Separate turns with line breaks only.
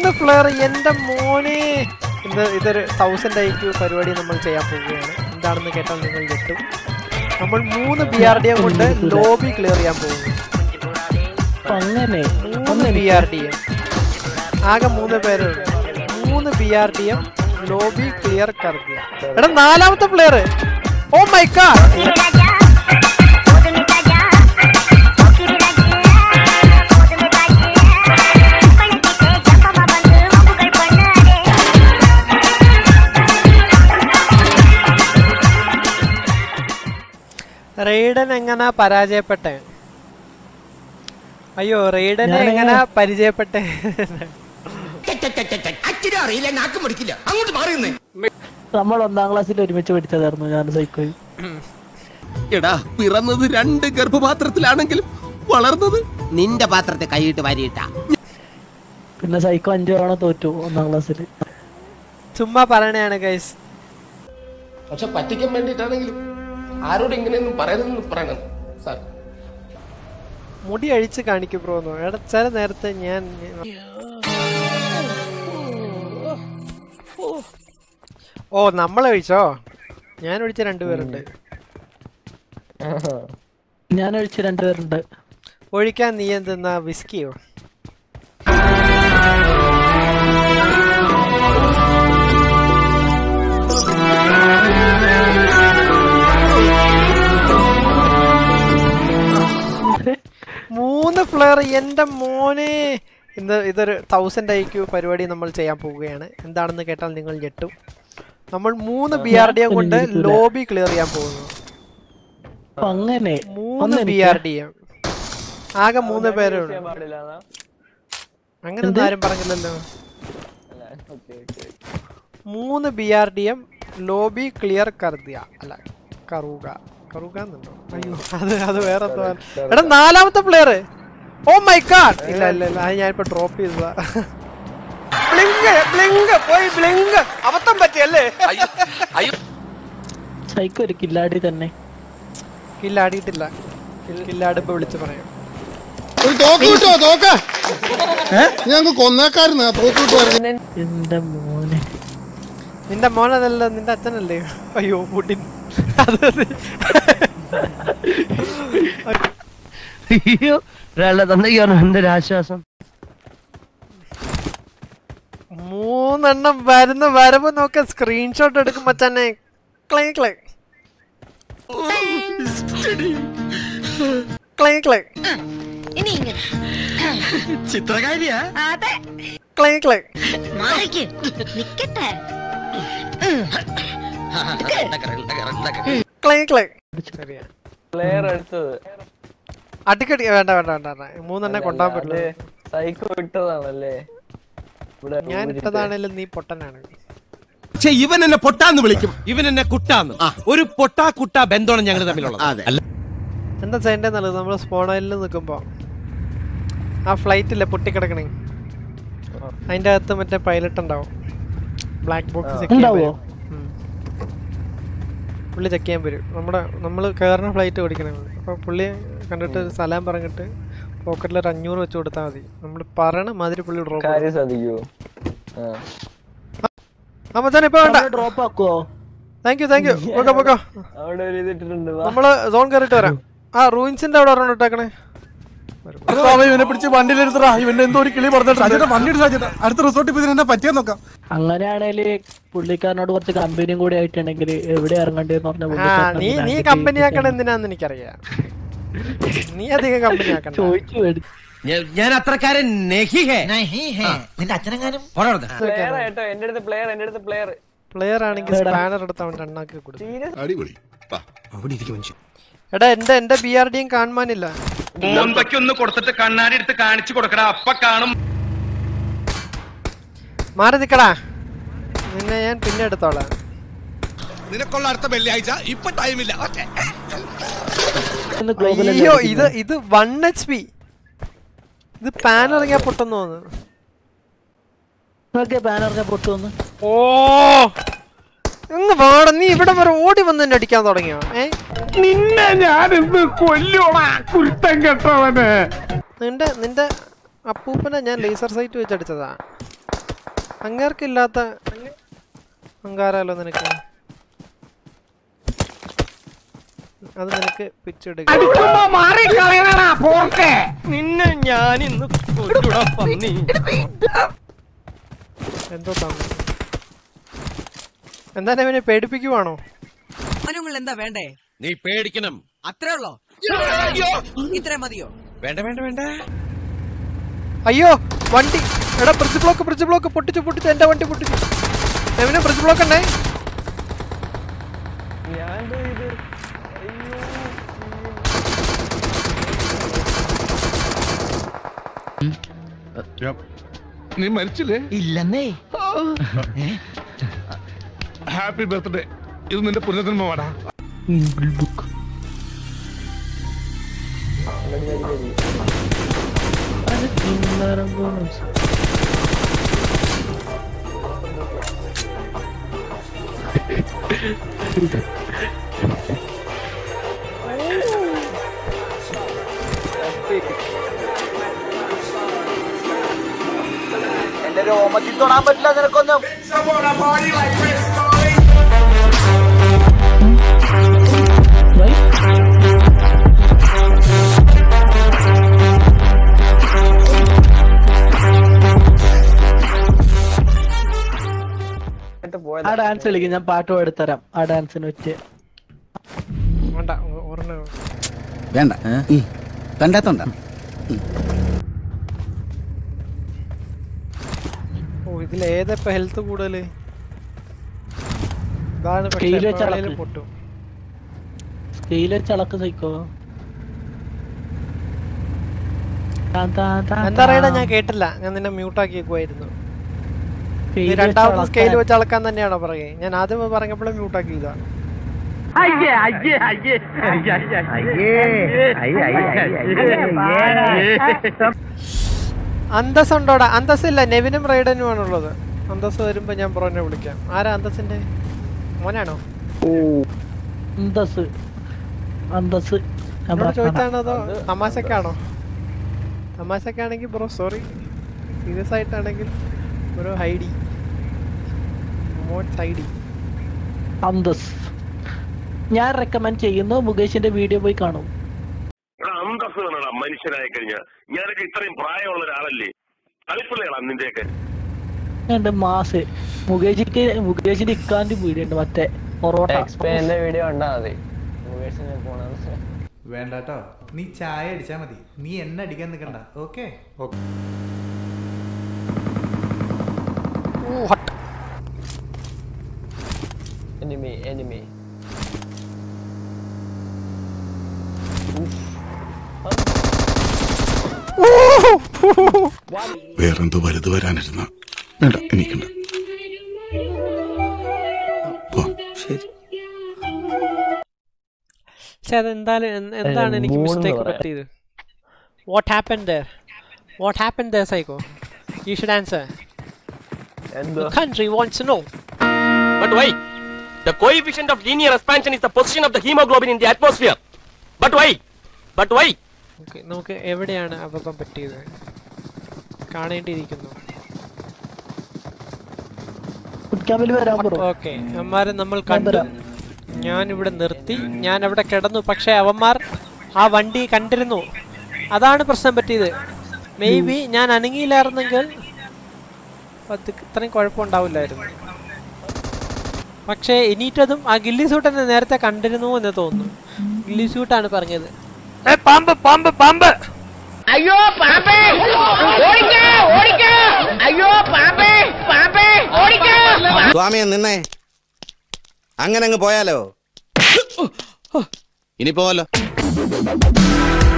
മൂന്ന് ഫ്ലെയർ എന്റെ മോനെ ഇന്ന് ഇതൊരു തൗസൻഡ് ഐ ക്യു പരിപാടി നമ്മൾ ചെയ്യാൻ പോവുകയാണ് എന്താണെന്ന് കേട്ടാൽ നിങ്ങൾ ഞെട്ടും നമ്മൾ മൂന്ന് ബി ആർ ഡി എം കൊണ്ട് ലോബി ക്ലിയർ ചെയ്യാൻ പോകുന്നു
അപ്പൊ അങ്ങനെ
മൂന്ന് ബി ആർ ഡി എം ആകെ മൂന്ന് പേരുണ്ട് മൂന്ന് B R D M lobby clear കറക്കുക എടാ നാലാമത്തെ പ്ലെയർ ഓ മൈ കാ റെയ്ഡൻ എങ്ങനെ പരാജയപ്പെട്ടെ അയ്യോ റെയ്ഡനെ
ഞാനെങ്ങനെ-
എങ്ങനെ പരിചയപ്പെട്ടെ
അച്ഛനും അറിയില്ല നാക്കും പഠിക്കില്ല അങ്ങോട്ട് മാറിയുന്നേ
നമ്മൾ ഒന്നാം ക്ലാസ്സിൽ ഒരുമിച്ച് പഠിച്ചതായിരുന്നു ഞാൻ സൈക്കോയും
എടാ പിറന്നത് രണ്ട് ഗർഭപാത്രത്തിലാണെങ്കിലും വളർന്നത് നിന്റെ പാത്രത്തെ കൈയിട്ട് വാരിയിട്ട
പിന്നെ സൈക്കോ അഞ്ചു തവണ തോറ്റു ഒന്നാം ക്ലാസ്സിൽ
ചുമ്മാ പറയണയാണ് ഗൈസ്
പക്ഷെ പറ്റിക്കാൻ വേണ്ടിയിട്ടാണെങ്കിലും ആരോട് ഇങ്ങനെയൊന്നും പറയരുതെന്ന് പറയണം സാർ
മുടി അഴിച്ച് കാണിക്കും ബ്രോന്നു എടാ ചില നേരത്തെ ഞാൻ ഓ നമ്മൾ ഒഴിച്ചോ ഞാൻ ഒഴിച്ച രണ്ടുപേരുണ്ട്
ഞാൻ ഒഴിച്ച് രണ്ടുപേരുണ്ട്
ഒഴിക്കാൻ നീ എന്തെന്നാ വിസ്കിയോ മൂന്ന് ഫ്ലെയർ എന്റെ മോനെ ഇന്ന് ഇതൊരു തൗസൻഡ് ഐ ക്യു പരിപാടി നമ്മൾ ചെയ്യാൻ പോവുകയാണ് എന്താണെന്ന് കേട്ടാൽ നിങ്ങൾ ഞെട്ടും നമ്മൾ മൂന്ന് ബി ആർ ഡി എം കൊണ്ട് ലോബി ക്ലിയർ ചെയ്യാൻ പോകുന്നു
അപ്പൊ അങ്ങനെ
മൂന്ന് ബി ആർ ഡി എം ആകെ മൂന്ന് പേരുണ്ട് അങ്ങനെ ആരും പറഞ്ഞില്ലല്ലോ മൂന്ന് B R D M lobby clear കർദിയ അല്ല കറൂക കറൂക എന്നുണ്ടോ അയ്യോ അത് അത് വേറെ എന്തോ ആണ്. എടാ നാലാമത്തെ പ്ലെയർ ഓ മൈ ഗാഡ് ഇല്ല ഇല്ല ഇല്ല അത് ഞാനിപ്പോ ഡ്രോപ്പ് ചെയ്തതാ ബ്ലിങ്ക് ബ്ലിങ്ക് പോയി ബ്ലിങ്ക് അബദ്ധം പറ്റിയല്ലേ
സൈക്കോ ഒരു കില്ലാടി തന്നെ
കില്ലാടിയിട്ടില്ല കില്ലാടുമ്പോ വിളിച്ച് പറയാം
ഒരു തോക്ക് കിട്ടോ തോക്ക് ഞങ്ങൾക്ക് കൊന്നേക്കാരുന്നു ആ തോക്ക് കിട്ടുമായിരുന്നു
എന്റെ മോനെ
നിന്റെ മോനതല്ല നിന്റെ അച്ഛനല്ലേ അയ്യോ പുടിൻ അത്
അയ്യോ ഒരാളുടെ തന്തയ്ക്കാണ് എന്തൊരു ആശ്വാസം
മൂന്നെണ്ണം വരുന്ന വരവ് നോക്ക സ്ക്രീൻഷോട്ട് എടുക്കും മച്ചാനെ ക്ലൈ ക്ലൈ ക്ലൈ ക്ലൈ
ഇനി ഇങ്ങനെ
ചിത്രകാരിയാ
അതെ
ക്ലൈ ക്ലൈ
മാറിക്ക് നിക്കട്ടെ
ക്ലൈ ക്ലൈ ശരിയാ
പ്ലെയർ എടുത്തത്
അടിക്കടി വേണ്ട വേണ്ട വേണ്ട വേണ്ട മൂന്നെണ്ണെ കൊണ്ടാൻ പറ്റില്ല
സൈക്കോ ഇട്ടതാണല്ലേ ഇവിടെ
ഞാൻ ഇട്ടതാണേലും നീ പൊട്ടനാണ്
പക്ഷെ ഇവൻ എന്നെ പൊട്ടാന്ന് വിളിക്കും ഇവൻ എന്നെ കുട്ടാന്ന് ഒരു പൊട്ടാ കുട്ടാ ബന്ധമാണ് ഞങ്ങൾ തമ്മിലുള്ളത് അല്ല
എന്താ ചെയ്യേണ്ടതെന്നുള്ളത് നമ്മൾ സ്പോണയിൽ നിൽക്കുമ്പോൾ ആ ഫ്ലൈറ്റില്ലേ പൊട്ടിക്കിടക്കണേ അതിൻ്റെ അകത്ത് മറ്റേ പൈലറ്റ് ഉണ്ടാവും ബ്ലാക്ക് ബോക്സ്
ഉണ്ടാവോ
പുള്ളി ചെക്ക് ചെയ്യാൻ വരും നമ്മുടെ നമ്മൾ കയറുന്ന ഫ്ലൈറ്റ് ഓടിക്കണേ അപ്പോൾ പുള്ളി കണ്ടിട്ട് ഒരു സലാം പറഞ്ഞിട്ട് പോക്കറ്റിൽ ഒരു അഞ്ഞൂറ് വെച്ച് കൊടുത്താൽ മതി നമ്മൾ പറയണ മാതിരി പുള്ളി ഡ്രോപ്പ്
കാര്യം സാധിക്കുവോ ആ
ആ മച്ചാൻ ഇപ്പോൾ വേണ്ട
ഡ്രോപ്പ് ആക്കുവോ
താങ്ക് യു താങ്ക് യു പോക്കോ പോക്കോ
അവിടെ ഒരു ഇതിട്ടിട്ടുണ്ട് വാ.
നമ്മള് സോൺ കയറിയിട്ട് വരാം ആ റൂയിൻസിന്റെ അവിടെ ഒരെണ്ണം ഇട്ടേക്കണേ
ഇവനെ പിടിച്ച് വണ്ടിയിലെടുത്തടാ ഇവന്റെ എന്തോ ഒരു കിളി പറഞ്ഞിട്ട് വണ്ടിയിട്ട് സാധ്യത അടുത്ത റിസോർട്ട് ഇപ്പൊ ഇതിനെ പറ്റിയാ നോക്കാം
അങ്ങനെയാണെങ്കിൽ പുള്ളിക്കാരനോട് കുറച്ച് കമ്പനിയും കൂടി ആയിട്ടുണ്ടെങ്കിൽ എവിടെ ഇറങ്ങണ്ടേന്ന് പറഞ്ഞ
ആ
പുള്ളിക്കാരനെ
നീ നീ
ഞാൻ
കമ്പനി ആക്കണ എന്തിനാന്ന് എനിക്കറിയാം നീ അധികം കമ്പനി ആക്കണ്ട
ചോദിച്ചു മേടിച്ചു
ഞാൻ അത്രക്കാരൻ നെഹിഹേ
പ്ലെയർ കേട്ടോ എന്റെ അടുത്ത് പ്ലെയർ എന്റെ അടുത്ത് പ്ലെയർ
പ്ലെയർ ആണെങ്കിൽ സ്പാനർ എടുത്ത് അവൻ രണ്ടാക്കി കൊടുത്തു
അടിപൊളി
അവിടെ ഇരിക്കും മനുഷ്യൻ
എടാ എന്റെ എന്റെ ബി ആർ ഡിയും കാണുവാനില്ല
ഒന്ന് കൊടുത്തിട്ട് കണ്ണാടി എടുത്ത് കാണിച്ചു കൊടുക്കടാ അപ്പ കാണും
മാറി നിക്കടാ നിന്നെ ഞാൻ പിന്നെ എടുത്തോളാം
നിനക്കുള്ള അടുത്ത വെള്ളിയാഴ്ച ഇപ്പൊ ടൈമില്ല
ഗ്ലോബൽ
അയ്യോ ഇത് ഇത് വൺ എച്ച് പി ഇത് പാൻ ഇറങ്ങിയാ പൊട്ടെന്ന് തോന്നുന്നു
ബാനർ ഞാൻ പൊട്ടു വന്ന്
ഓ ഇന്ന് വാട നീ ഇവിടെ വരെ ഓടി വന്ന് എന്നെ അടിക്കാൻ തുടങ്ങിയോ ഏ
നിന്നെ ഞാനിന്ന് കൊല്ലോടാ കുരുത്തം കെട്ടവന്
നിന്റെ നിന്റെ അപ്പൂപ്പനെ ഞാൻ ലേസർ സൈറ്റ് വെച്ച് അടിച്ചതാ അങ്ങേർക്കില്ലാത്ത അങ്കാരല്ലോ നിനക്ക് അത് നിനക്ക് പിച്ചെടുക്ക
നിന്നെ ഞാൻ ഇന്ന് പന്നി
എന്തോ തന്നു എന്താ അവനെ പേടിപ്പിക്കുവാണോ
എന്താ വേണ്ടേ നീ പേടിക്കണം
അത്രേ ഉള്ളോ ഇത്രേ മതിയോ
വേണ്ട വേണ്ട വേണ്ട
അയ്യോ വണ്ടി എടാ ബ്രിഡ്ജ് ബ്ലോക്ക് ബ്രിഡ്ജ് ബ്ലോക്ക് പൊട്ടിച്ചു പൊട്ടിച്ചു എന്റെ വണ്ടി പൊട്ടിച്ചു എവനെ ബ്രിഡ്ജ് ബ്ലോക്ക് ഉണ്ടേ
ഞാൻ എന്തോ ഇത് അയ്യോ
നീ മരിച്ചില്ലേ
ഇല്ലെന്നേ
ഹാപ്പി ബർത്ത്ഡേ ഇത് നിന്റെ പുനർജന്മമാടാ
അത് കിന്നരം bonus.
എന്നിട്ട്
ആ
പോയതാ
ഡാൻസ് കളിക്കും ഞാൻ പാട്ട് പാടിത്തരാം ആ ഡാൻസിന് വെച്ച്
വേണ്ട ഓർമ്മ
വേണ്ട കണ്ടാത്തോണ്ട
ഓ ഇതിൽ ഏതപ്പ ഹെൽത്ത് കൂടുതല് ഇതാണ് പക്ഷേ
Scale വെച്ച്
എപ്പോഴാണേലും
അളക്ക്.
പൊട്ടും
സ്കെയിൽ വെച്ച് അളക്ക് സൈക്കോ
എന്താ പറയണ ഞാൻ കേട്ടില്ല ഞാൻ നിന്നെ മ്യൂട്ടാക്കി വെക്കുമായിരുന്നു നീ രണ്ടാമത് സ്കെയിൽ വെച്ച് അളക്കാൻ തന്നെയാണോ പറയേ ഞാൻ ആദ്യം പറഞ്ഞപ്പോഴേ മ്യൂട്ടാക്കി ഇതാ അന്തസ് ഉണ്ടോടാ അന്തസ് ഇല്ല നെവിനും റൈഡനും ആണുള്ളത് അന്തസ് വരുമ്പോ ഞാൻ ബ്രോനെ വിളിക്കാം ആരാ അന്തസിന്റെ മോനാണോ
അന്തസ് അന്തസ് ഞാൻ
എന്നോട്
പറഞ്ഞതാ.
ചോദിച്ചാണോ അതോ തമാശക്കാണോ തമാശക്കാണെങ്കിൽ ബ്രോ സോറി സീരിയസ് ആയിട്ടാണെങ്കിൽ ബ്രോ ഹൈഡി മോഡ്സ് ഹൈഡി
അന്തസ് ഞാൻ റെക്കമെൻഡ് ചെയ്യുന്നു മുകേഷിന്റെ വീഡിയോ പോയി കാണും
അന്തസ് വേണടാ മനുഷ്യനായി കഴിഞ്ഞാൽ ഞാനൊക്കെ ഇത്രയും പ്രായമുള്ള ഒരാളല്ലേ കളിപ്പിള്ളേടാ നിന്റെയൊക്കെ
എന്റെ മാസ് മുകേഷിക്ക് മുകേഷിന്റെ ഇക്കാന്റെ വീഡിയോ ഉണ്ട് മറ്റേ പൊറോട്ട
എക്സ്പെന്റെ വീഡിയോ കണ്ടാ മതി മുകേഷിനെ പോണെന്ന്
വേണ്ട കേട്ടോ നീ ചായ അടിച്ചാ മതി നീ എന്നെ അടിക്കാൻ നിൽക്കണ്ട ഓക്കെ
എനിമി എനിമി
വേറെന്തോ വലുത് വരാനിരുന്ന വേണ്ട എനിക്കുണ്ട്
പക്ഷെ അതെന്താണ് എന്ത്- എന്താണ് എനിക്ക്
മൂന്ന്
മിസ്റ്റേക്ക്
പറയാം.
പറ്റിയത് what happen there what happen there psycho you should answer
എന്തോ
country wants to know
But why? The coefficient of linear expansion is the position of the hemoglobin in the atmosphere. But why? But why?
Okay നമുക്ക് എവിടെയാണ് അബദ്ധം പറ്റിയത് കാണേണ്ടിയിരിക്കുന്നു
ക്യാമ്പിൽ വരാൻ പറ
okay അവന്മാരെ നമ്മൾ കണ്ടു ഞാൻ ഇവിടെ നിർത്തി ഞാൻ അവിടെ കിടന്നു പക്ഷെ അവന്മാർ ആ വണ്ടി കണ്ടിരുന്നു അതാണ് പ്രശ്നം പറ്റിയത് മേ ബി ഞാൻ അനങ്ങിയില്ലായിരുന്നെങ്കിൽ അത് ഇത്രയും കുഴപ്പമുണ്ടാവില്ലായിരുന്നു പക്ഷേ ഇനീറ്റതും ആ ഗില്ലി സൂട്ട് എന്നെ നേരത്തെ കണ്ടിരുന്നു എന്ന് തോന്നുന്നു ഗില്ലി സൂട്ടാണ് പറഞ്ഞത് ഏ പാമ്പ് പാമ്പ് പാമ്പ്
അയ്യോ പാമ്പേ ഓടിക്ക ഓടിക്ക അയ്യോ പാമ്പേ പാമ്പേ ഓടിക്ക
സ്വാമിയെ നിന്നേ അങ്ങനെ അങ്ങ് പോയാലോ ഇനി പോവല്ലോ